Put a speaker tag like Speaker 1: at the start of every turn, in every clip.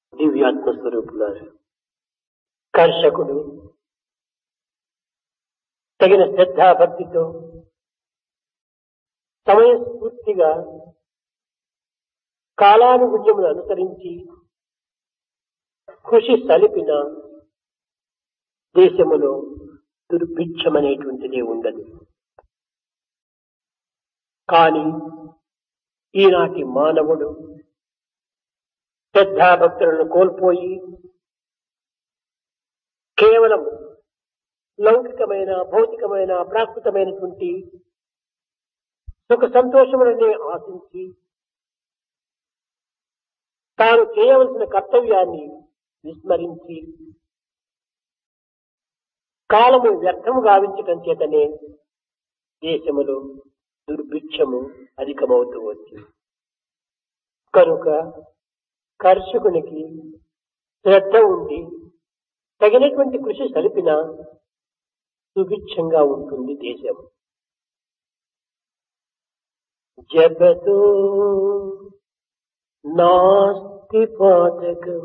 Speaker 1: దివ్యాత్మ స్వరూపులారు కర్షకుడు తగిన శ్రద్ధాభక్తితో సమయస్ఫూర్తిగా కాలానుగుణ్యమును అనుసరించి కృషి సలిపిన దేశములో దుర్భిక్షమనేటువంటిదే ఉండదు కానీ ఈనాటి మానవుడు శ్రద్ధాభక్తులను కోల్పోయి కేవలం లౌకికమైన భౌతికమైన ప్రాకృతమైనటువంటి సుఖ సంతోషములనే ఆశించి తాను చేయవలసిన కర్తవ్యాన్ని విస్మరించి కాలము వ్యర్థము గావించటం చేతనే దేశములో దుర్భిక్షము అధికమవుతూ వచ్చింది కనుక కర్షకునికి శ్రద్ధ ఉండి తగినటువంటి కృషి సలిపిన సుభిక్షంగా ఉంటుంది దేశం జగతో నాస్తి పాతకం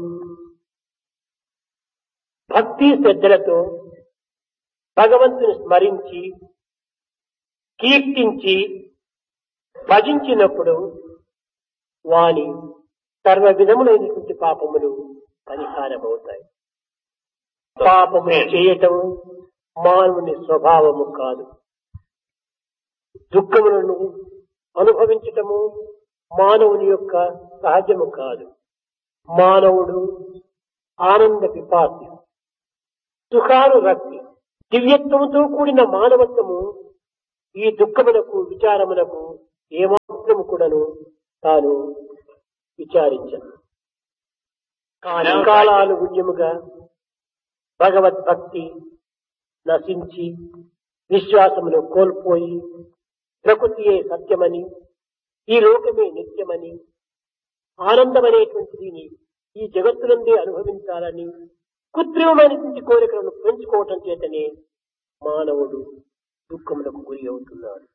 Speaker 1: భక్తి శ్రద్ధలతో భగవంతుని స్మరించి కీర్తించి భజించినప్పుడు వాని సర్వ విధములైనటువంటి పాపములు పరిహారమవుతాయి పాపము చేయటం మానవుని స్వభావము కాదు దుఃఖములను అనుభవించటము మానవుని యొక్క సహజము కాదు మానవుడు ఆనంద పిపాసి సుఖాను రక్తి దివ్యత్వముతో కూడిన మానవత్వము ఈ దుఃఖమునకు విచారమునకు ఏమాత్రము కూడాను తాను విచారించను కానీ కాలాలు గుణ్యముగా భగవద్భక్తి నశించి విశ్వాసమును కోల్పోయి ప్రకృతియే సత్యమని ఈ లోకమే నిత్యమని ఆనందమనేటువంటిది ఈ జగత్తునందే అనుభవించాలని కృత్రిమమైనటువంటి కోరికలను పెంచుకోవటం చేతనే మానవుడు దుఃఖములకు గురి అవుతున్నాడు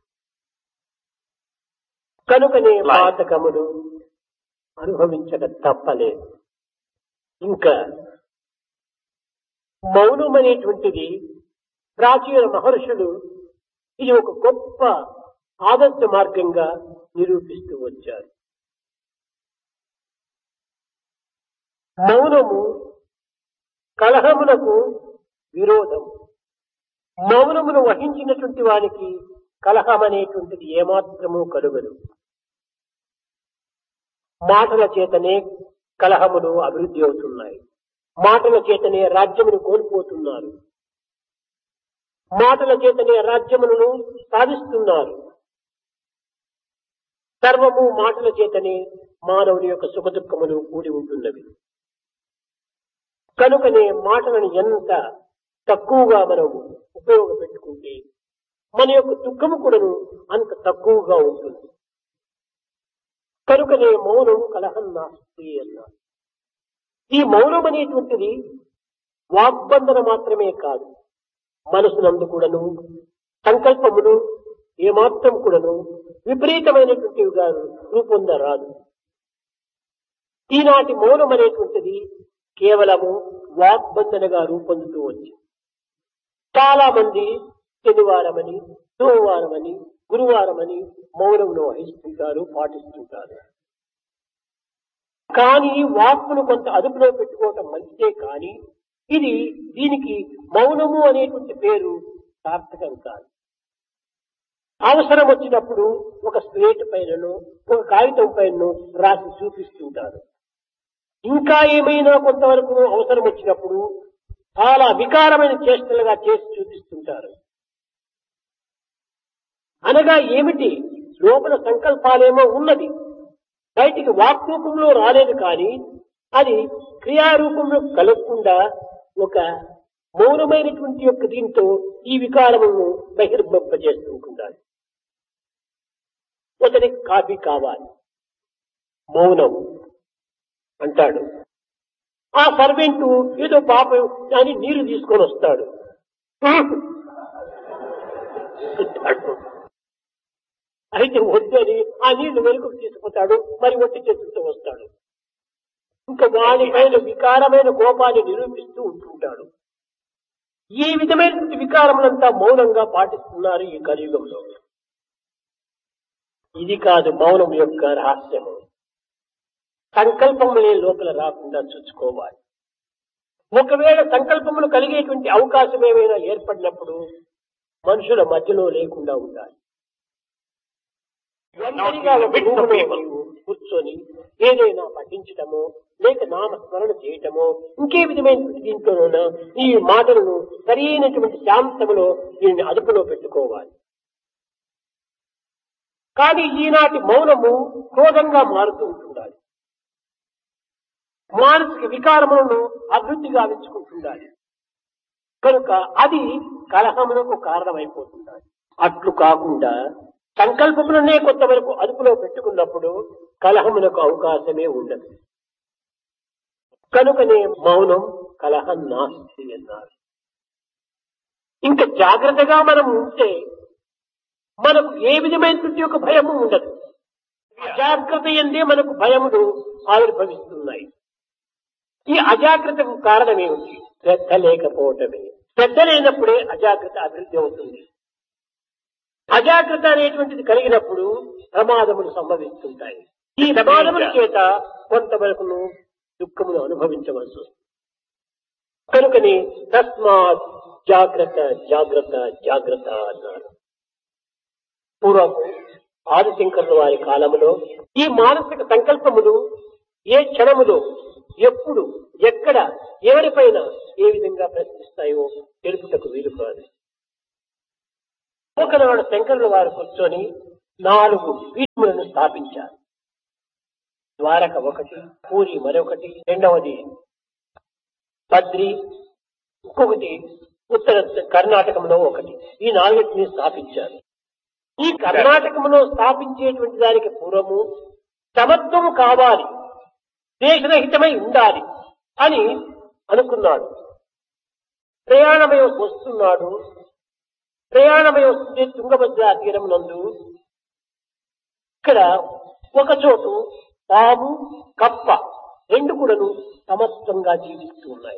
Speaker 1: కనుకనే పాతకములు అనుభవించక తప్పలేదు ఇంకా మౌనం అనేటువంటిది ప్రాచీన మహర్షులు ఇది ఒక గొప్ప ఆదర్శ మార్గంగా నిరూపిస్తూ వచ్చారు మౌనము కలహమునకు విరోధం మౌనమును వహించినటువంటి వానికి కలహం అనేటువంటిది ఏమాత్రము కలుగదు మాటల చేతనే కలహములు అభివృద్ధి అవుతున్నాయి మాటల చేతనే రాజ్యమును కోల్పోతున్నారు మాటల చేతనే రాజ్యములను సాధిస్తున్నారు సర్వము మాటల చేతనే మానవుని యొక్క సుఖదుఖములు కూడి ఉంటున్నవి కనుకనే మాటలను ఎంత తక్కువగా మనం ఉపయోగపెట్టుకుంటే మన యొక్క దుఃఖము కూడాను అంత తక్కువగా ఉంటుంది కనుకనే మౌనం కలహం నాస్తి అన్నారు ఈ మౌనం అనేటువంటిది వాగ్బంధన మాత్రమే కాదు మనసునందు కూడాను సంకల్పములు ఏమాత్రం కూడాను విపరీతమైనటువంటివిగా రూపొందరాదు ఈనాటి మౌనం అనేటువంటిది కేవలము వాగ్బంధనగా రూపొందుతూ వచ్చింది చాలా మంది శనివారమని సోమవారమని గురువారమని మౌనంను వహిస్తుంటారు పాటిస్తుంటారు కానీ వాక్కును కొంత అదుపులో పెట్టుకోవటం మంచిదే కానీ ఇది దీనికి మౌనము అనేటువంటి పేరు సార్థకం కాదు అవసరం వచ్చినప్పుడు ఒక స్లేట్ పైనను ఒక కాగితం పైనను రాసి చూపిస్తుంటారు ఇంకా ఏమైనా కొంతవరకు అవసరం వచ్చినప్పుడు చాలా వికారమైన చేష్టలుగా చేసి చూపిస్తుంటారు అనగా ఏమిటి లోపల సంకల్పాలేమో ఉన్నది బయటికి వాక్ రూపంలో రాలేదు కానీ అది క్రియారూపంలో కలగకుండా ఒక మౌనమైనటువంటి యొక్క దీంతో ఈ వికారములను బహిర్భంపజేస్తూ ఉండాలి అతనికి కాఫీ కావాలి మౌనం అంటాడు ఆ సర్వెంట్ ఏదో పాపం అని నీరు తీసుకొని వస్తాడు అయితే వద్దని ఆ నీళ్లు వెనుకకు తీసుకుపోతాడు మరి ఒట్టి చేతులతో వస్తాడు ఇంకా వాడిపైన వికారమైన కోపాన్ని నిరూపిస్తూ ఉంటుంటాడు ఈ విధమైనటువంటి వికారములంతా మౌనంగా పాటిస్తున్నారు ఈ కలియుగంలో ఇది కాదు మౌనం యొక్క రహస్యము సంకల్పములే లోపల రాకుండా చూసుకోవాలి ఒకవేళ సంకల్పములు కలిగేటువంటి అవకాశం ఏమైనా ఏర్పడినప్పుడు మనుషుల మధ్యలో లేకుండా ఉండాలి ఒంటరిగా ఒక రూములో నీవు కూర్చొని ఏదైనా పఠించటమో లేక నామస్మరణ చేయటమో ఇంకే విధమైన దీంట్లోనైనా ఈ మాటలను సరైనటువంటి శాంతములో దీన్ని అదుపులో పెట్టుకోవాలి కానీ ఈనాటి మౌనము క్రోధంగా మారుతూ ఉంటుండాలి మానసిక వికారములను అభివృద్ధి గావించుకుంటుండాలి కనుక అది కలహములకు కారణమైపోతుండాలి అట్లు కాకుండా సంకల్పములనే కొంతవరకు అదుపులో పెట్టుకున్నప్పుడు కలహమునకు అవకాశమే ఉండదు కనుకనే మౌనం కలహం నాస్తి అన్నారు ఇంకా జాగ్రత్తగా మనం ఉంటే మనకు ఏ విధమైనటువంటి ఒక భయము ఉండదు అజాగ్రత్త ఎందే మనకు భయములు ఆవిర్భవిస్తున్నాయి ఈ అజాగ్రత్తకు కారణమేమిటి శ్రద్ధ లేకపోవటమే శ్రద్ధ లేనప్పుడే అజాగ్రత్త అభివృద్ధి అవుతుంది అజాగ్రత్త అనేటువంటిది కలిగినప్పుడు ప్రమాదములు సంభవిస్తుంటాయి ఈ ప్రమాదముల చేత కొంతవరకును దుఃఖమును అనుభవించవలసి వస్తుంది కనుకని తస్మాత్ జాగ్రత్త జాగ్రత్త జాగ్రత్త అన్నారు పూర్వం ఆదిశంకరుల వారి కాలంలో ఈ మానసిక సంకల్పములు ఏ క్షణములో ఎప్పుడు ఎక్కడ ఎవరిపైన ఏ విధంగా ప్రశ్నిస్తాయో తెలుపుటకు వీలు కాదు ఒకనాడు శంకరుల వారు కూర్చొని నాలుగు పీఠములను స్థాపించారు ద్వారక ఒకటి పూరి మరొకటి రెండవది బద్రి ఇంకొకటి ఉత్తర కర్ణాటకంలో ఒకటి ఈ నాలుగిటిని స్థాపించారు ఈ కర్ణాటకంలో స్థాపించేటువంటి దానికి పూర్వము సమత్వము కావాలి దేశరహితమై ఉండాలి అని అనుకున్నాడు ప్రయాణమై వస్తున్నాడు ప్రయాణమై వస్తుంటే తుంగభద్ర తీరం నందు ఇక్కడ ఒక చోటు పాము కప్ప రెండు కూడాను సమత్వంగా జీవిస్తూ ఉన్నాయి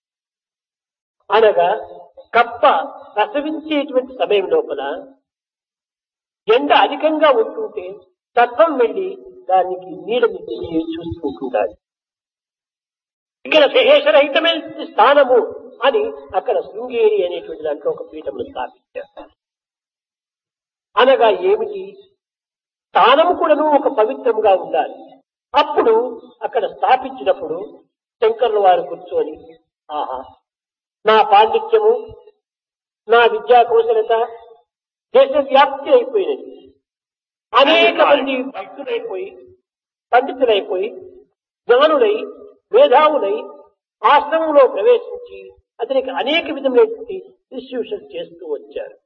Speaker 1: అనగా కప్ప ప్రసవించేటువంటి సమయం లోపల ఎండ అధికంగా ఉంటుంటే తత్వం వెళ్లి దానికి నీడని చూసుకుంటుంటాడు ఇక్కడ శేషరహితమైన స్థానము అని అక్కడ శృంగేరి అనేటువంటి దాంట్లో ఒక పీఠమును స్థాపించారు అనగా ఏమిటి స్థానము కూడాను ఒక పవిత్రంగా ఉండాలి అప్పుడు అక్కడ స్థాపించినప్పుడు శంకర్ల వారు కూర్చొని ఆహా నా పాండిత్యము నా విద్యా కౌశలత దేశవ్యాప్తి అయిపోయినది అనేక మంది భక్తులైపోయి పండితులైపోయి జ్ఞానులై మేధావులై ఆశ్రమంలో ప్రవేశించి అతనికి అనేక విధమైనటువంటి ఇన్స్టిట్యూషన్ చేస్తూ వచ్చారు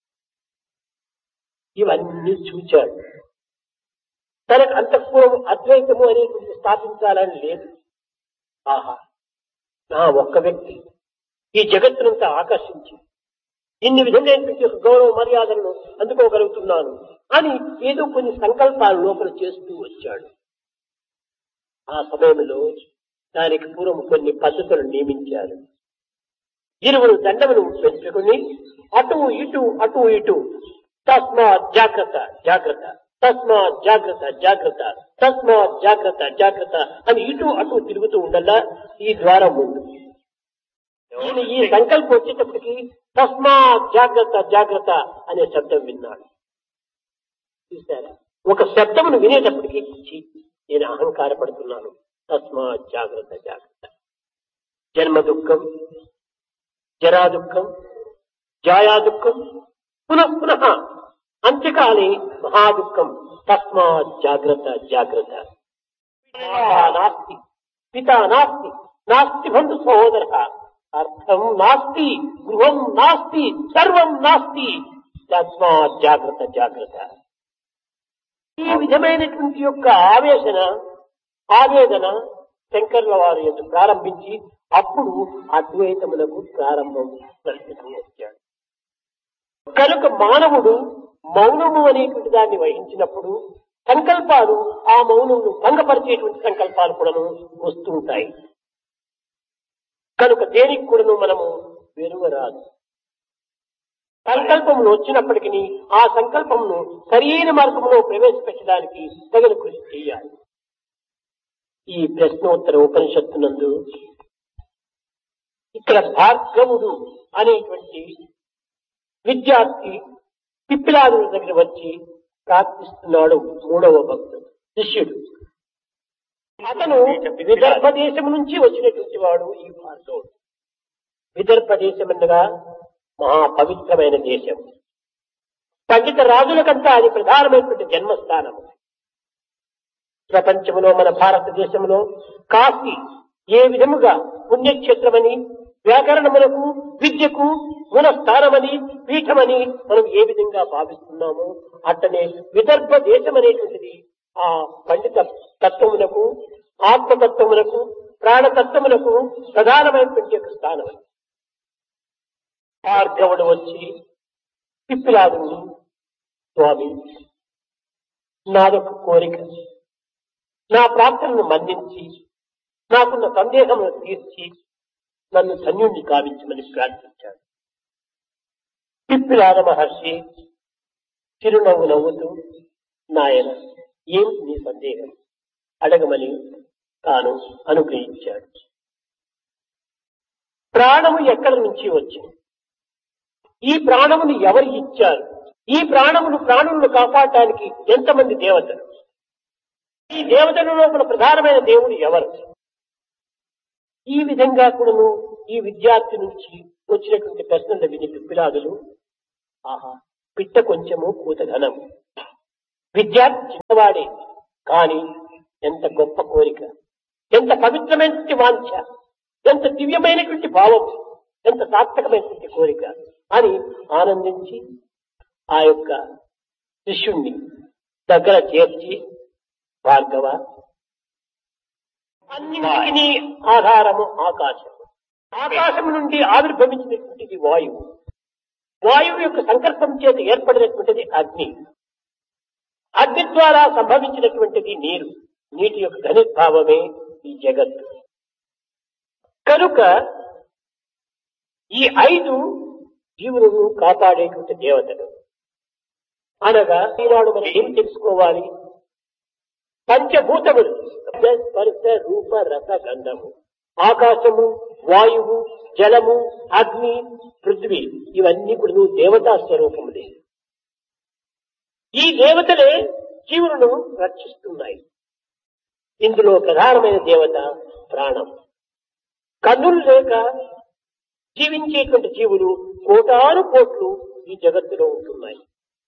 Speaker 1: ఇవన్నీ చూచాడు తనకు అంతఃపూర్వం అద్వైతము అనేటువంటి స్థాపించాలని లేదు ఆహా నా ఒక్క వ్యక్తి ఈ జగత్తునంతా ఆకర్షించి ఇన్ని విధమైనటువంటి ఒక గౌరవ మర్యాదలను అందుకోగలుగుతున్నాను అని ఏదో కొన్ని సంకల్పాలు లోపల చేస్తూ వచ్చాడు ఆ సమయంలో దానికి పూర్వం కొన్ని పద్ధతులు నియమించారు ఇరువురు దండములు పెంచుకుని అటు ఇటు అటు ఇటు తస్మాత్ జాగ్రత్త జాగ్రత్త తస్మాత్ జాగ్రత్త జాగ్రత్త తస్మాత్ జాగ్రత్త జాగ్రత్త అని ఇటు అటు తిరుగుతూ ఉండల్లా ఈ ద్వారం ముందు ఈయన ఈ సంకల్పం వచ్చేటప్పటికి తస్మాత్ జాగ్రత్త జాగ్రత్త అనే శబ్దం విన్నాడు చూసారా ఒక శబ్దమును వినేటప్పటికి ఛీ, నేను అహంకారపడుతున్నాను తస్మాత్ జాగ్రత్త జాగ్రత్త జన్మ దుఃఖం జరా దుఃఖం జాయా దుఃఖం పునః పునః అంత్యకాలే మహాదుఃఖం తస్మాత్ జాగ్రత్త జాగ్రత్త మాతా నాస్తి పిత నాస్తి నాస్తి బంధు సహోదర అర్థం నాస్తి గృహం నాస్తి సర్వం నాస్తి తస్మాత్ జాగ్రత్త జాగ్రత్త ఈ విధమైనటువంటి యొక్క ఆవేశన ఆవేదన శంకర్ల వారి యొక్క ప్రారంభించి అప్పుడు అద్వైతములకు ప్రారంభం దర్శనం వచ్చాడు కనుక మానవుడు మౌనము అనేటువంటి దాన్ని వహించినప్పుడు సంకల్పాలు ఆ మౌనంను భంగపరిచేటువంటి సంకల్పాలు కూడాను వస్తూ ఉంటాయి కనుక దేనికి కూడాను మనము వెలువరాదు సంకల్పములు వచ్చినప్పటికీ ఆ సంకల్పమును సరియైన మార్గంలో ప్రవేశపెట్టడానికి తగిన కృషి చేయాలి ఈ ప్రశ్నోత్తర ఉపనిషత్తునందు ఇక్కడ భార్గవుడు అనేటువంటి విద్యార్థి పిప్పిలాదుల దగ్గర వచ్చి ప్రార్థిస్తున్నాడు మూడవ భక్తుడు శిష్యుడు అతను విదర్భ దేశం నుంచి వచ్చినటువంటి వాడు ఈ భార్గవుడు విదర్భ దేశం అనగా మహా పవిత్రమైన దేశం పండిత రాజులకంతా అది ప్రధానమైనటువంటి జన్మస్థానం ప్రపంచంలో మన భారతదేశంలో కాశీ ఏ విధముగా పుణ్యక్షేత్రమని వ్యాకరణములకు విద్యకు మూల స్థానమని పీఠమని మనం ఏ విధంగా భావిస్తున్నామో అట్టనే విదర్భ దేశం అనేటువంటిది ఆ పండిత తత్వములకు ఆత్మతత్వములకు ప్రాణతత్వములకు ప్రధానమైనటువంటి యొక్క స్థానం భార్గవుడు వచ్చి పిప్పిలాదు స్వామి నాదొక కోరిక నా ప్రార్థనను మన్నించి నాకున్న సందేహమును తీర్చి నన్ను ధన్యుణ్ణి కావించమని ప్రార్థించాడు పిప్పిలాద మహర్షి చిరునవ్వు నవ్వుతూ నాయన ఏమిటి నీ సందేహం అడగమని తాను అనుగ్రహించాడు ప్రాణము ఎక్కడి నుంచి వచ్చింది ఈ ప్రాణమును ఎవరు ఇచ్చారు ఈ ప్రాణమును ప్రాణులను కాపాడటానికి ఎంతమంది దేవతలు ఈ దేవతల లోపల ప్రధానమైన దేవుడు ఎవరు ఈ విధంగా కూడాను ఈ విద్యార్థి నుంచి వచ్చినటువంటి ప్రశ్నలు విని పిప్పిలాదులు ఆహా పిట్ట కొంచెము కూత ఘనము విద్యార్థి చిన్నవాడే కాని ఎంత గొప్ప కోరిక ఎంత పవిత్రమైనటువంటి వాంఛ ఎంత దివ్యమైనటువంటి భావం ఎంత సార్థకమైనటువంటి కోరిక అని ఆనందించి ఆ యొక్క శిష్యుణ్ణి దగ్గర చేర్చి భార్గవ అన్నింటికి ఆధారము ఆకాశం ఆకాశం నుండి ఆవిర్భవించినటువంటిది వాయువు వాయువు యొక్క సంకల్పం చేత ఏర్పడినటువంటిది అగ్ని అగ్ని ద్వారా సంభవించినటువంటిది నీరు నీటి యొక్క ఘనిద్భావమే ఈ జగత్తు కనుక ఈ ఐదు జీవులను కాపాడేటువంటి దేవతలు అనగా ఈనాడు మనం ఏం తెలుసుకోవాలి పంచభూతములు శబ్ద, స్పర్శ రూప రస గంధము ఆకాశము వాయువు జలము అగ్ని పృథ్వీ ఇవన్నీ కూడా నువ్వు దేవతా స్వరూపములే ఈ దేవతలే జీవులను రక్షిస్తున్నాయి ఇందులో ప్రధానమైన దేవత ప్రాణం కన్నులు లేక జీవించేటువంటి జీవులు కోటాను కోట్లు ఈ జగత్తులో ఉంటున్నాయి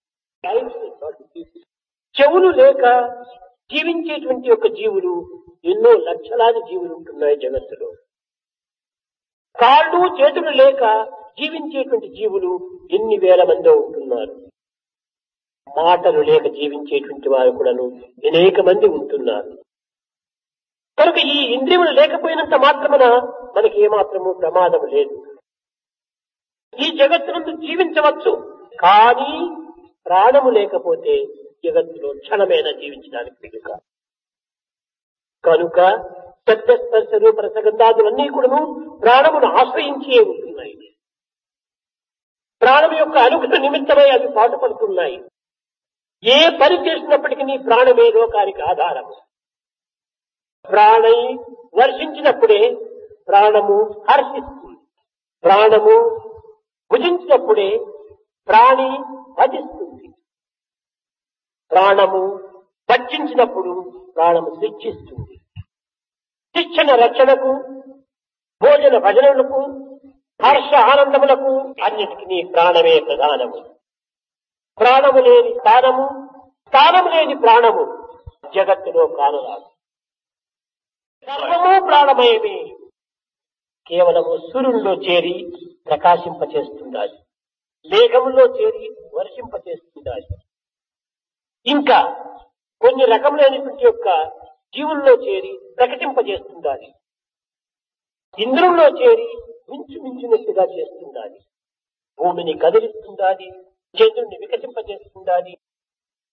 Speaker 1: చెవులు లేక జీవించేటువంటి యొక్క జీవులు ఎన్నో లక్షలాది జీవులు ఉంటున్నాయి జగత్తులో కాళ్ళు చేతులు లేక జీవించేటువంటి జీవులు ఎన్ని వేల మందో ఉంటున్నారు మాటలు లేక జీవించేటువంటి వారు కూడాను అనేక మంది ఉంటున్నారు కనుక ఈ ఇంద్రియములు లేకపోయినంత మాత్రమున మనకి ఏమాత్రము ప్రమాదం లేదు ఈ జగత్తునందు జీవించవచ్చు కానీ ప్రాణము లేకపోతే జగత్తులో క్షణమైనా జీవించడానికి వీలు కాదు కనుక శబ్ద స్పర్శ రూప రసగంధాదులన్నీ కూడాను ప్రాణమును ఆశ్రయించే ఉంటున్నాయి ప్రాణం యొక్క అనుగ్రహ నిమిత్తమై అవి పాటుపడుతున్నాయి ఏ పని చేసినప్పటికీ ప్రాణమే లోకానికి ఆధారము ప్రాణై వర్షించినప్పుడే ప్రాణము హర్షిస్తుంది ప్రాణము భుజించినప్పుడే ప్రాణి భజిస్తుంది ప్రాణము భక్షించినప్పుడు ప్రాణము శిక్షిస్తుంది శిక్షణ రక్షణకు భోజన భజనలకు హర్ష ఆనందములకు అన్నిటికీ ప్రాణమే ప్రధానము ప్రాణము లేని స్థానము స్థానము లేని ప్రాణము జగత్తులో కానరాదు సర్వము ప్రాణమయమే కేవలము సూర్యుల్లో చేరి ప్రకాశింపచేస్తుండాలి మేఘములో చేరి వర్షింపచేస్తుండాలి ఇంకా కొన్ని రకములైనటువంటి యొక్క జీవుల్లో చేరి ప్రకటింపజేస్తుండాలి ఇంద్రుల్లో చేరి మించు మించినట్టుగా చేస్తుండాలి భూమిని కదిలిస్తుండాలి చంద్రుణ్ణి వికసింపజేస్తుండాలి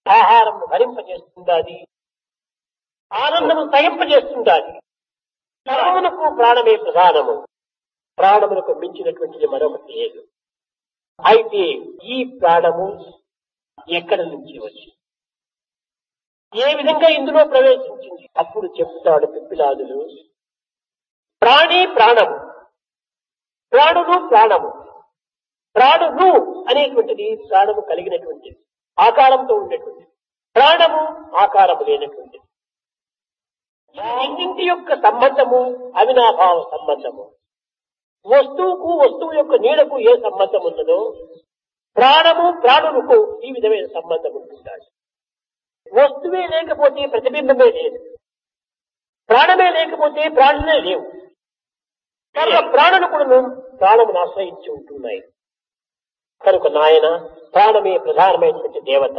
Speaker 1: ఆహారం భరింపజేస్తుండాలి ఆనందము సహింపజేస్తుండాలి సర్వమునకు ప్రాణమే ప్రధానము ప్రాణములకు మించినటువంటిది మరొకటి లేదు అయితే ఈ ప్రాణము ఎక్కడ నుంచి వచ్చి ఏ విధంగా ఇందులో ప్రవేశించింది అప్పుడు చెప్తాడు పిప్పిలాదులు ప్రాణి ప్రాణము ప్రాణులు ప్రాణము ప్రాణులు అనేటువంటిది ప్రాణము కలిగినటువంటిది ఆకారంతో ఉండేటువంటిది ప్రాణము ఆకారము లేనటువంటిది ఈ రెండింటి యొక్క సంబంధము అవినాభావ సంబంధము వస్తువుకు వస్తువు యొక్క నీడకు ఏ సంబంధం ఉన్నదో ప్రాణము ప్రాణులకు ఈ విధమైన సంబంధం ఉంటుండాలి వస్తువే లేకపోతే ప్రతిబింబమే లేదు ప్రాణమే లేకపోతే ప్రాణులే లేవు కనుక ప్రాణులు కూడా ప్రాణమును ఆశ్రయించి ఉంటున్నాయి కనుక నాయన ప్రాణమే ప్రధానమైనటువంటి దేవత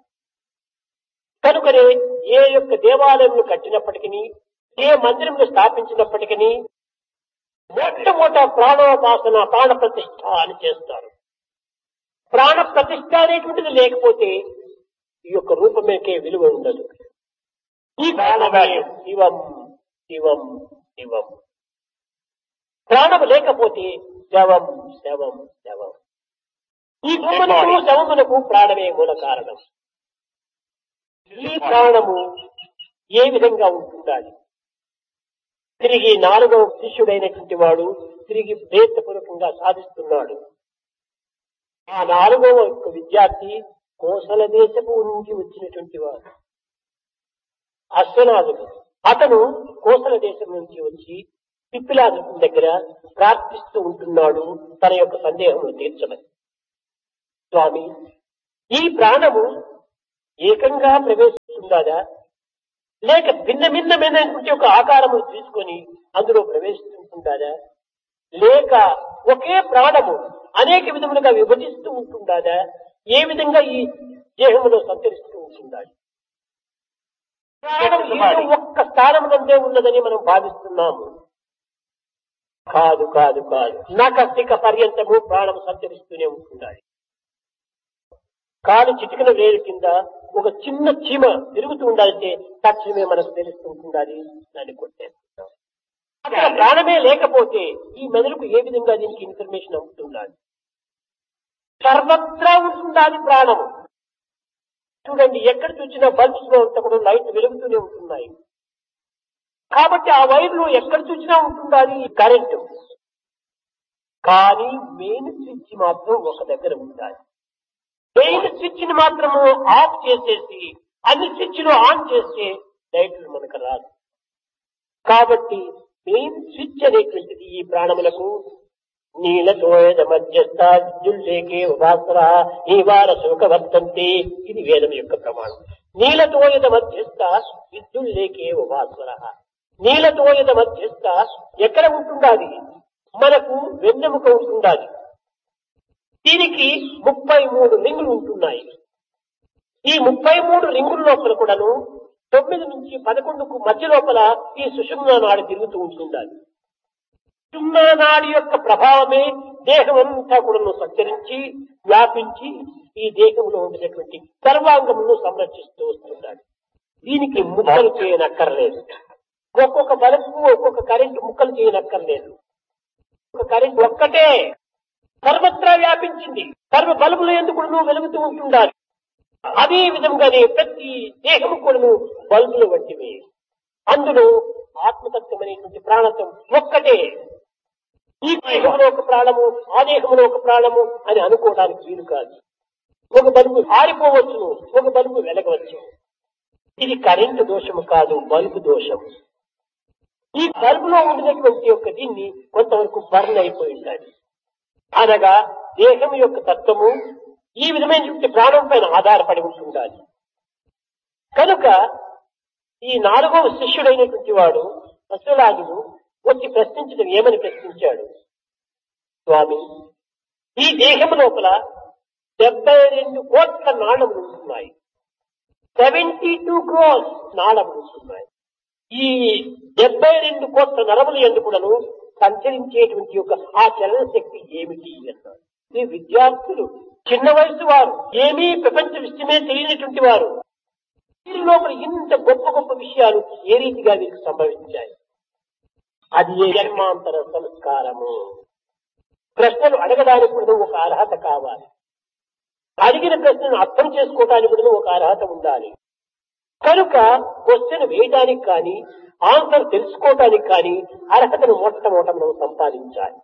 Speaker 1: కనుకనే ఏ యొక్క దేవాలయం కట్టినప్పటికీ ఏ మందిరంను స్థాపించినప్పటికీ మొట్టమొదట ప్రాణోపాసన ప్రాణ ప్రతిష్ఠ అని చేస్తారు ప్రాణ ప్రతిష్ఠ అనేటువంటిది లేకపోతే ఈ యొక్క రూపమేకే విలువ ఉండదు ఈ ప్రాణమే శివం శివం శివం ప్రాణము లేకపోతే శవం శవం శవం ఈ భూములకు శవమునకు ప్రాణమే మూల కారణం ఈ ప్రాణము ఏ విధంగా ఉంటుండాలి తిరిగి నాలుగవ శిష్యుడైనటువంటి వాడు తిరిగి ప్రయత్నపూర్వకంగా సాధిస్తున్నాడు ఆ నాలుగవ యొక్క విద్యార్థి కోసల దేశపు నుంచి వచ్చినటువంటి వాడు అశ్వనాథుడు అతను కోసల దేశం నుంచి వచ్చి పిప్పిలాదు దగ్గర ప్రార్థిస్తూ ఉంటున్నాడు తన యొక్క సందేహమును తీర్చమని స్వామి ఈ ప్రాణము ఏకంగా ప్రవేశిస్తుందా లేక భిన్న భిన్నమైనటువంటి ఒక ఆకారము తీసుకొని అందులో ప్రవేశిస్తుంటుందా లేక ఒకే ప్రాణము అనేక విధములుగా విభజిస్తూ ఉంటుందా ఏ విధంగా ఈ దేహములో సంచరిస్తూ ఉంటుందా ప్రాణం ఏదో ఒక్క స్థానమునందే ఉన్నదని మనం భావిస్తున్నాము కాదు కాదు కాదు నకస్తిక పర్యంతము ప్రాణం సంచరిస్తూనే ఉంటుండాలి కాలు చిటికన వేరు కింద ఒక చిన్న చీమ తిరుగుతూ ఉండాలంటే తక్షణమే మనకు తెలుస్తూ ఉండాలి దాన్ని కొట్టేస్తున్నాం అక్కడ ప్రాణమే లేకపోతే ఈ మెదడుకు ఏ విధంగా దీనికి ఇన్ఫర్మేషన్ అవుతుండాలి సర్వత్రా ఉంటుండాలి ప్రాణము చూడండి ఎక్కడ చూసినా బల్బ్స్ లో అంతా కూడా లైట్ వెలుగుతూనే ఉంటున్నాయి కాబట్టి ఆ వైర్లు ఎక్కడ చూసినా ఉంటుండాలి కరెంటు కానీ మెయిన్ స్విచ్ మాత్రం ఒక దగ్గర ఉండాలి మెయిన్ స్విచ్ ని మాత్రము ఆఫ్ చేసేసి అన్ని స్విచ్లు ఆన్ చేస్తే లైట్లు మనకు రాదు కాబట్టి మెయిన్ స్విచ్ అనేటువంటిది ఈ ప్రాణములకు నీలతోయద మధ్యస్థ విద్యుల్లేకే ఉపాసర నీవార సుఖవర్తంతే ఇది వేదం యొక్క ప్రమాణం నీలతోయద మధ్యస్థ విద్యుల్లేకే ఉపాసర నీలతోయద మధ్యస్థ ఎక్కడ ఉంటుండాలి మనకు వెన్నెముక ఉంటుండాలి దీనికి ముప్పై మూడు రింగులు ఉంటున్నాయి ఈ ముప్పై మూడు రింగుల లోపల కూడాను తొమ్మిది నుంచి పదకొండుకు మధ్య లోపల ఈ సుషుమ్నా నాడు తిరుగుతూ ఉంటుండాలి సుషుమ్నా నాడి యొక్క ప్రభావమే దేహం అంతా కూడా సంచరించి వ్యాపించి ఈ దేహంలో ఉండేటువంటి సర్వాంగములను సంరక్షిస్తూ వస్తుండాలి దీనికి ముక్కలు చేయనక్కర్లేదు ఒక్కొక్క బల్బు ఒక్కొక్క కరెంటు ముక్కలు చేయనక్కర్లేదు ఒక కరెంట్ ఒక్కటే సర్వత్రా వ్యాపించింది సర్వ బల్బులు ఎందుకు నువ్వు వెలుగుతూ ఉంటుండాలి అదే విధంగానే ప్రతి దేహము కూడాను బల్బులు వంటివి అందులో ఆత్మతత్వం అనేటువంటి ప్రాణత్వం ఒక్కటే ఈ దేహంలో ఒక ప్రాణము ఆ దేహంలో ఒక ప్రాణము అని అనుకోవడానికి వీలు కాదు ఒక బల్బు ఆరిపోవచ్చును ఒక బల్బు వెలగవచ్చు ఇది కరెంటు దోషము కాదు బల్బు దోషము ఈ బల్బులో ఉండినటువంటి యొక్క దీన్ని కొంతవరకు బర్న్ అయిపోయి ఉండాలి అనగా దేహం యొక్క తత్వము ఈ విధమైనటువంటి ప్రాణం పైన ఆధారపడి ఉంటుండాలి కనుక ఈ నాలుగవ శిష్యుడైనటువంటి వాడు అశ్వలాగుడు వచ్చి ప్రశ్నించడం ఏమని ప్రశ్నించాడు స్వామి ఈ దేహం లోపల డెబ్బై రెండు కోట్ల నాళములు ఉంటున్నాయి సెవెంటీ టూ క్రోస్ నాళములు ఉంటున్నాయి ఈ డెబ్బై రెండు కోట్ల నరములు ఎందుకులను సంచరించేటువంటి యొక్క ఆ చలన శక్తి ఏమిటి అన్నాడు ఈ విద్యార్థులు చిన్న వయసు వారు ఏమీ ప్రపంచ విషయమే తెలియనటువంటి వారు వీరి లోపల ఇంత గొప్ప గొప్ప విషయాలు ఏ రీతిగా వీరికి సంభవించాయి అది ఏ జన్మాంతర సంస్కారము ప్రశ్నలు అడగడానికి కూడా ఒక అర్హత కావాలి అడిగిన ప్రశ్నను అర్థం చేసుకోవడానికి కూడా ఒక అర్హత ఉండాలి కనుక క్వశ్చన్ వేయడానికి కానీ ఆన్సర్ తెలుసుకోవడానికి కానీ అర్హతను మొట్టమొదట మనం సంపాదించాలి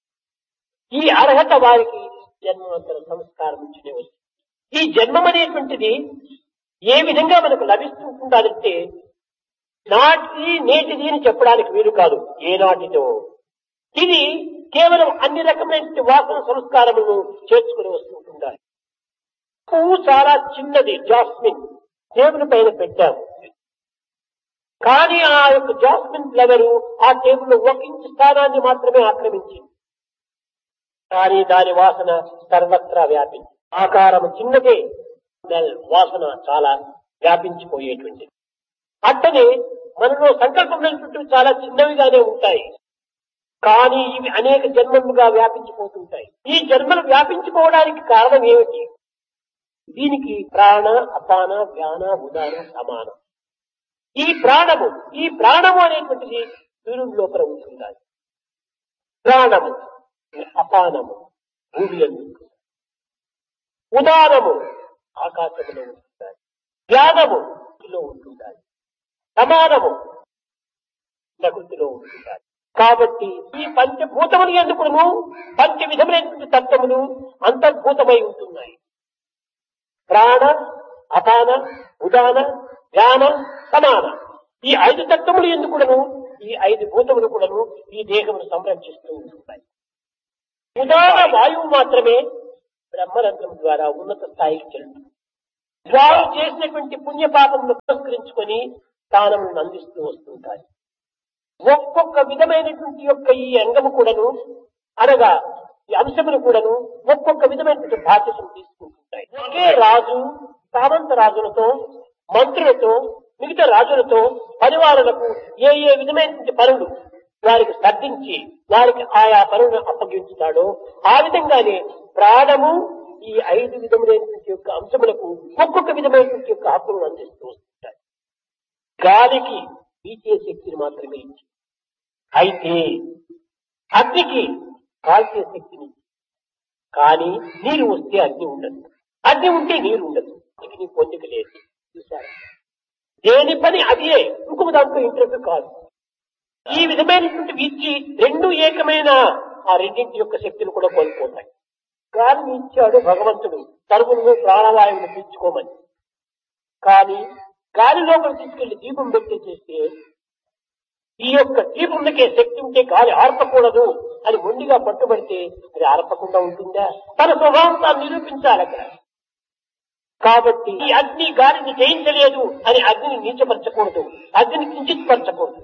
Speaker 1: ఈ అర్హత వారికి జన్మాంతర సంస్కారం నుంచినే వస్తుంది ఈ జన్మం అనేటువంటిది ఏ విధంగా మనకు లభిస్తుంటుందంటే నాటిది నేటిది అని చెప్పడానికి వీలు కాదు ఏనాటిదో ఇది కేవలం అన్ని రకమైన వాసన సంస్కారములను చేర్చుకుని వస్తుంటుండాలి పువ్వు చాలా చిన్నది జాస్మిన్ టేబుల్ పైన పెట్టాము కానీ ఆ యొక్క జాస్మిన్ ఫ్లవర్ ఆ టేబుల్ ఒక ఇంచు స్థానాన్ని మాత్రమే ఆక్రమించింది కానీ దాని వాసన సర్వత్రా వ్యాపించి ఆకారం చిన్నదే దాని వాసన చాలా వ్యాపించిపోయేటువంటిది అట్టనే మనలో సంకల్పమైనటువంటి చాలా చిన్నవిగానే ఉంటాయి కానీ ఇవి అనేక జన్మలుగా వ్యాపించిపోతుంటాయి ఈ జన్మలు వ్యాపించిపోవడానికి కారణం ఏమిటి దీనికి ప్రాణ అపాన వ్యాన ఉదాన సమానం ఈ ప్రాణము ఈ ప్రాణము అనేటువంటిది సూర్యుడి లోపల ఉంటుండాలి ప్రాణము అపానము భూమి ఎందుకు ఉదానము ఆకాశంలో ఉంటుండాలి జ్ఞానము లో ఉంటుండాలి సమానము ప్రకృతిలో ఉంటుండాలి కాబట్టి ఈ పంచభూతములు ఎందుకును పంచ విధములైనటువంటి తత్వములు అంతర్భూతమై ఉంటున్నాయి ప్రాణ అపాన ఉదాన ధ్యాన సమాన ఈ ఐదు తత్వములు ఎందుకును ఈ ఐదు భూతములు కూడాను ఈ దేహమును సంరక్షిస్తూ ఉంటున్నాయి ఉదాన వాయువు మాత్రమే బ్రహ్మరంధ్రం ద్వారా ఉన్నత స్థాయికి చెల్లుతుంది వారు చేసినటువంటి పుణ్యపాపమును పురస్కరించుకొని స్థానములను అందిస్తూ వస్తుంటాయి ఒక్కొక్క విధమైనటువంటి యొక్క ఈ అంగము కూడాను అనగా ఈ అంశములు కూడాను ఒక్కొక్క విధమైనటువంటి బాధ్యతను తీసుకుంటుంటాయి ఒకే రాజు సామంత రాజులతో మంత్రులతో మిగతా రాజులతో పరివారులకు ఏ ఏ విధమైనటువంటి పనులు వారికి సర్దించి వారికి ఆయా పనులను అప్పగించుతాడో ఆ విధంగానే ప్రాణము ఈ ఐదు విధములైనటువంటి యొక్క అంశములకు ఒక్కొక్క విధమైనటువంటి యొక్క హక్కులను అందిస్తూ వస్తుంటాయి గాలికి పీచే శక్తిని మాత్రమే ఇచ్చి అయితే అగ్నికి కాల్చే శక్తిని కానీ నీరు వస్తే అగ్ని ఉండదు అగ్ని ఉంటే నీరు ఉండదు అగ్ని పొందిక లేదు చూసారా దేని పని అదే ఇంకొక దాంట్లో ఇంట్రెస్ట్ కాదు ఈ విధమైనటువంటి ఇచ్చి రెండు ఏకమైన ఆ రెండింటి యొక్క శక్తిని కూడా కోల్పోతాయి గాలిని ఇచ్చాడు భగవంతుడు తరుగును ప్రాణవాయువును పీల్చుకోమని కానీ గాలి లోపల తీసుకెళ్లి దీపం పెట్టి చేస్తే ఈ యొక్క దీపంకే శక్తి ఉంటే గాలి ఆర్పకూడదు అని మొండిగా పట్టుబడితే అది ఆర్పకుండా ఉంటుందా తన స్వభావం తాను నిరూపించాలి అక్కడ కాబట్టి ఈ అగ్ని గాలిని జయించలేదు అని అగ్నిని నీచపరచకూడదు అగ్నిని కించిత్పరచకూడదు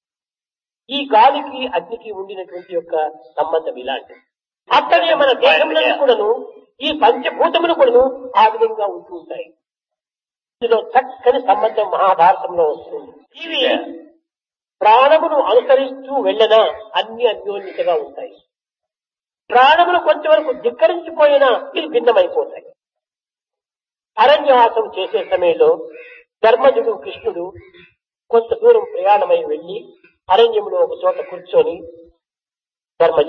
Speaker 1: ఈ గాలికి అగ్నికి ఉండినటువంటి యొక్క సంబంధం ఇలాంటిది అక్కడే మన దేహంలో కూడాను ఈ పంచభూతములు కూడాను ఆ విధంగా ఉంటూ ఉంటాయి ఇందులో చక్కని సంబంధం మహాభారతంలో వస్తుంది ఇవి ప్రాణమును అనుసరిస్తూ వెళ్ళనా అన్ని అన్యోన్యతగా ఉంటాయి ప్రాణములు కొంతవరకు ధిక్కరించిపోయినా ఇది భిన్నమైపోతాయి అరణ్యవాసం చేసే సమయంలో ధర్మజుడు కృష్ణుడు కొంత దూరం ప్రయాణమై వెళ్లి అరణ్యంలో ఒక చోట కూర్చొని ధర్మజ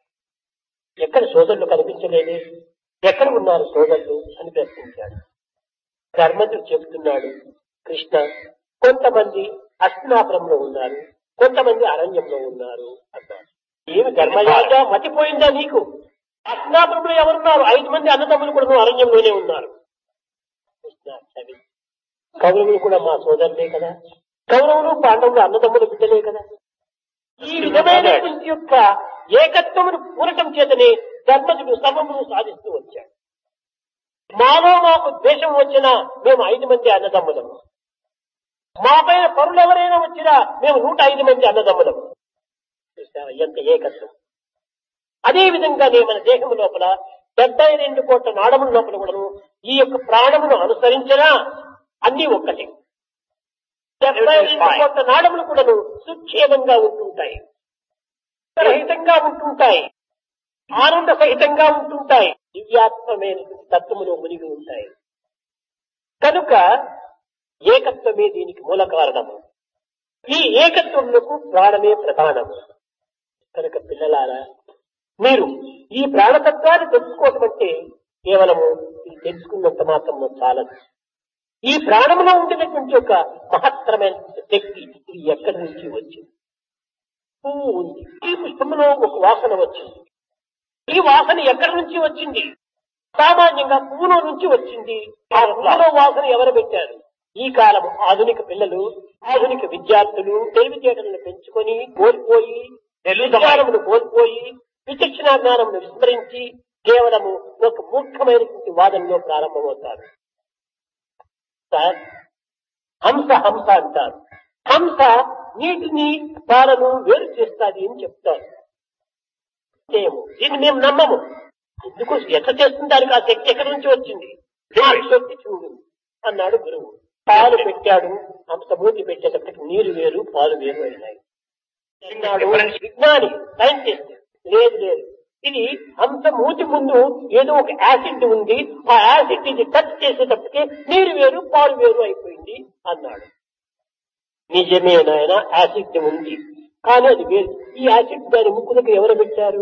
Speaker 1: ఎక్కడ సోదరులు కనిపించలేదే ఎక్కడ ఉన్నారు సోదరులు అని ప్రశ్నించాడు ధర్మజుడు చెబుతున్నాడు కృష్ణ కొంతమంది అస్తినాపురంలో ఉన్నారు కొంతమంది అరణ్యంలో ఉన్నారు అన్నారు ఏమి ధర్మరాజా మతిపోయిందా నీకు అస్తినాపురంలో ఎవరున్నారు ఐదు మంది అన్నదమ్ములు కూడా అరణ్యంలోనే ఉన్నారు కృష్ణ క్షమి. కౌరవులు కూడా మా సోదరులే కదా కౌరవులు పాండవులు అన్నదమ్ముల బిడ్డలే కదా ఈ విధమైనటువంటి యొక్క ఏకత్వమును పూరటం చేతనే ధర్మజుడు సర్వమును సాధిస్తూ వచ్చాడు మాలో మాకు ద్వేషం వచ్చినా మేము ఐదు మంది అన్నదమ్ములము మా పైన పరులు ఎవరైనా వచ్చినా మేము నూట ఐదు మంది అన్నదమ్ములము చూసారా ఎంత ఏకత్వం అదే విధంగానే మన దేహం లోపల డెబ్బై రెండు కోట్ల నాడముల లోపల కూడాను ఈ యొక్క ప్రాణమును అనుసరించినా అన్ని ఒక్కటే డెబ్బై రెండు కోట్ల నాడములు కూడాను సుక్షేమంగా ఉంటుంటాయి రహితంగా ఉంటుంటాయి ఆనంద సహితంగా ఉంటుంటాయి దివ్యాత్మమైన తత్వములో మునిగి ఉంటాయి కనుక ఏకత్వమే దీనికి మూల కారణము ఈ ఏకత్వములకు ప్రాణమే ప్రధానము కనుక పిల్లలారా మీరు ఈ ప్రాణతత్వాన్ని తెలుసుకోవటం అంటే కేవలము ఇది తెలుసుకున్నంత మాత్రం చాలదు ఈ ప్రాణంలో ఉండేటటువంటి ఒక మహత్తరమైన శక్తి ఇది ఎక్కడి నుంచి వచ్చింది పువ్వు ఉంది ఈ పుష్పంలో ఒక వాసన వచ్చింది ఈ వాసన ఎక్కడి నుంచి వచ్చింది సామాన్యంగా పువ్వులో నుంచి వచ్చింది ఆ పువ్వులో వాసన ఎవరు పెట్టారు ఈ కాలం ఆధునిక పిల్లలు ఆధునిక విద్యార్థులు తెలివితేటలను పెంచుకొని కోల్పోయి విజ్ఞానమును కోల్పోయి విచక్షణ జ్ఞానమును విస్మరించి కేవలము ఒక మూర్ఖమైనటువంటి వాదనలో ప్రారంభమవుతారు సార్ హంస హంస అంటారు హంస నీటిని పాలను వేరు చేస్తాది అని చెప్తారు చేయము దీన్ని మేము నమ్మము ఎందుకు ఎట్లా చేస్తుంది దానికి ఆ శక్తి ఎక్కడి నుంచి వచ్చింది ఆ శక్తి చూడు అన్నాడు గురువు పాలు పెట్టాడు హంస మూతి పెట్టేటప్పటికి నీరు వేరు పాలు వేరు అయినాయి అన్నాడు విజ్ఞాని సైంటిస్ట్ లేదు లేదు ఇది హంస మూతి ముందు ఏదో ఒక యాసిడ్ ఉంది ఆ యాసిడ్ ఇది టచ్ చేసేటప్పటికి నీరు వేరు పాలు వేరు అయిపోయింది అన్నాడు నిజమే నాయన యాసిడ్ ఉంది కానీ అది వేరు ఈ యాసిడ్ దాని ముక్కులకు ఎవరు పెట్టారు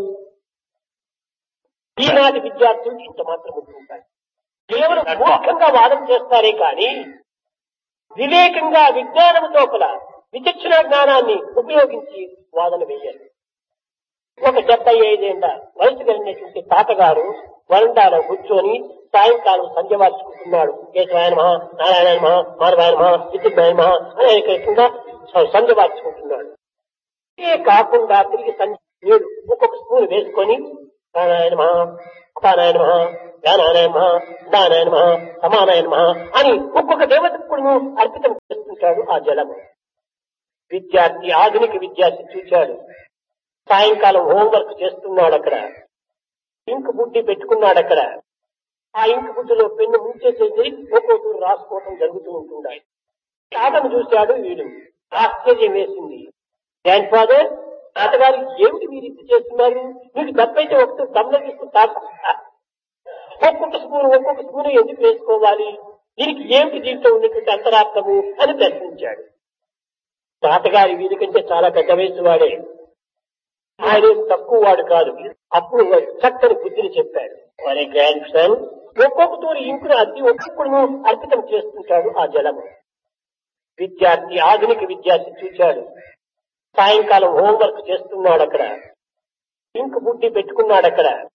Speaker 1: ఈనాటి విద్యార్థులు ఇంత మాత్రం ఉంటుంటారు కేవలం మూర్ఖంగా వాదన చేస్తారే కానీ వివేకంగా విజ్ఞానం లోపల విచక్షణ జ్ఞానాన్ని ఉపయోగించి వాదన వేయాలి ఒక డెబ్బై ఐదేళ్ల వయసు కలిగినటువంటి తాతగారు వరండాలో కూర్చొని సాయంకాలం సంధ్య మార్చుకుంటున్నాడు కేశవాయన మహా నారాయణ మహా మానవాయన మహా విద్యుత్నాయ మహా అనేక రకంగా సంధ్య మార్చుకుంటున్నాడు ఇదే కాకుండా తిరిగి సంధ్య నీళ్లు ఒక్కొక్క స్పూన్ వేసుకొని నారాయణ మహా అపానాయన మహా జ్ఞానాయన మహా దానాయన మహా సమానాయన మహా అని ఒక్కొక్క దేవతకుడును అర్పితం చేస్తుంటాడు ఆ జలము విద్యార్థి ఆధునిక విద్యార్థి చూచాడు సాయంకాలం హోంవర్క్ చేస్తున్నాడు అక్కడ ఇంక్ బుడ్డి పెట్టుకున్నాడు అక్కడ ఆ ఇంక్ బుడ్డిలో పెన్ను ముంచేసేసి ఒక్కొక్కరు రాసుకోవటం జరుగుతూ ఉంటున్నాయి తాతను చూశాడు వీడు ఆశ్చర్యం వేసింది గ్రాండ్ ఫాదర్ తాతగారు ఏమిటి మీరు ఇది చేస్తున్నారు మీకు తప్పైతే ఒకటి గమనిస్తూ తాత ఒక్కొక్క స్పూన్ ఒక్కొక్క స్పూన్ ఎందుకు వేసుకోవాలి దీనికి ఏమిటి దీంట్లో ఉన్నటువంటి అంతరార్థము అని ప్రశ్నించాడు తాతగారి వీరికంటే చాలా పెద్ద వయసు వాడే ఆయన ఏం తక్కువ వాడు కాదు అప్పుడు చక్కని బుద్ధిని చెప్పాడు వారి గ్రాండ్ సన్ ఒక్కొక్క తూరి ఇంకును అద్ది ఒక్కొక్కడును అర్పితం చేస్తుంటాడు ఆ జలము విద్యార్థి ఆధునిక విద్యార్థి చూచాడు సాయంకాలం హోంవర్క్ చేస్తున్నాడు అక్కడ ఇంక్ బుడ్డి పెట్టుకున్నాడు అక్కడ